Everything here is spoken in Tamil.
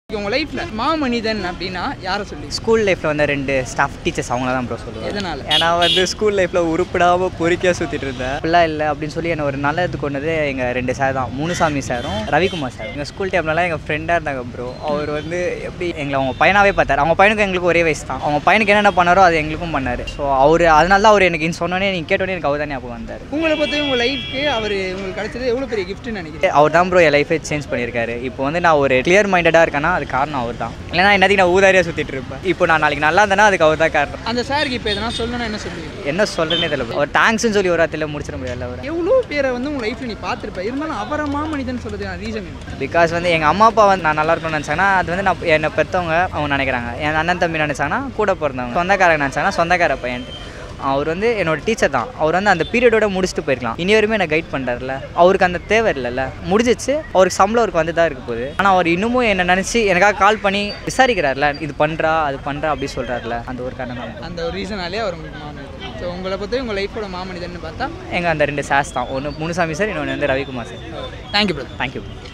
உங்கள் லைஃப்பில் மாமனிதன் அப்படின்னா யாரை சொல்லி ஸ்கூல் லைஃப்பில் வந்து ரெண்டு ஸ்டாஃப் டீச்சர்ஸ் அவங்கள தான் ப்ரோ சொல்லுவேன் எதனால ஏன்னா வந்து ஸ்கூல் லைஃப்பில் உருப்பிடாமல் பொறிக்க சுற்றிட்டு இருந்தேன் அப்படிலாம் இல்லை அப்படின்னு சொல்லி என்னை ஒரு நல்லது கொண்டது எங்கள் ரெண்டு சார் தான் முனுசாமி சாரும் ரவிக்குமார் சார் எங்கள் ஸ்கூல் டைம்லலாம் எங்கள் ஃப்ரெண்டாக இருந்தாங்க ப்ரோ அவர் வந்து எப்படி எங்களை அவங்க பையனாகவே பார்த்தார் அவங்க பையனுக்கு எங்களுக்கு ஒரே வயசு தான் அவங்க பையனுக்கு என்னென்ன பண்ணாரோ அது எங்களுக்கும் பண்ணார் ஸோ அவர் அதனால தான் அவர் எனக்கு சொன்னோன்னே நீங்கள் கேட்டோன்னே எனக்கு அவர் தான் ஞாபகம் வந்தார் உங்களை பொறுத்த உங்கள் லைஃப்க்கு அவர் உங்களுக்கு கிடைச்சது எவ்வளோ பெரிய கிஃப்ட்னு நினைக்கிறேன் அவர் தான் ப்ரோ என் லைஃபே சேஞ்ச் பண்ணியிருக்காரு இப்போ வந்து நான் ஒரு கிளியர் மைண்டடாக இருக்கேன்னா அது காரணம் அவர் தான் இல்லைனா என்னத்தையும் நான் ஊதாரியாக சுற்றிட்டு இருப்பேன் இப்போ நான் நாளைக்கு நல்லா இருந்தேன்னா அதுக்கு அவர் தான் காரணம் அந்த சாருக்கு இப்போ எதனா சொல்லணும்னா என்ன சொல்லுவீங்க என்ன சொல்கிறேனே தெரியல bro. அவர் தேங்க்ஸ்னு சொல்லி ஒரு வார்த்தையில் முடிச்சிட முடியல அவர் எவ்வளோ பேரை வந்து உங்கள் லைஃப்பில் நீ பார்த்துருப்ப இருந்தாலும் அவரை மாமனிதன் சொல்கிறது ரீசன் என்ன பிகாஸ் வந்து எங்கள் அம்மா அப்பா வந்து நான் நல்லா இருக்கணும்னு நினச்சாங்கன்னா அது வந்து நான் என்னை பெற்றவங்க அவங்க நினைக்கிறாங்க என் அண்ணன் தம்பி நினச்சாங்கன்னா கூட பிறந்தவங்க சொந்தக்காரங்க நினச்சாங்கன்னா சொந்தக்கார பையன்ட்டு அவர் வந்து என்னோட டீச்சர் தான் அவர் வந்து அந்த பீரியடோட முடிச்சுட்டு போயிருக்கலாம் இனி வரையுமே என்னை கைட் பண்ணுறாருல அவருக்கு அந்த தேவை இல்லைல்ல முடிஞ்சிச்சு அவருக்கு சம்பளம் அவருக்கு வந்து தான் இருக்க போகுது ஆனால் அவர் இன்னமும் என்னை நினச்சி எனக்காக கால் பண்ணி விசாரிக்கிறார்ல இது பண்ணுறா அது பண்ணுறா அப்படி சொல்கிறாருல அந்த ஒரு காரணம் தான் அந்த ஒரு ரீசனாலே அவர் உங்களுக்கு மாமனிதன் ஸோ உங்களை பொறுத்த உங்கள் லைஃபோட மாமனிதன் பார்த்தா எங்கள் அந்த ரெண்டு சாஸ் தான் ஒன்று முனுசாமி சார் இன்னொன்று வந்து Ravikumar sir thank you brother thank you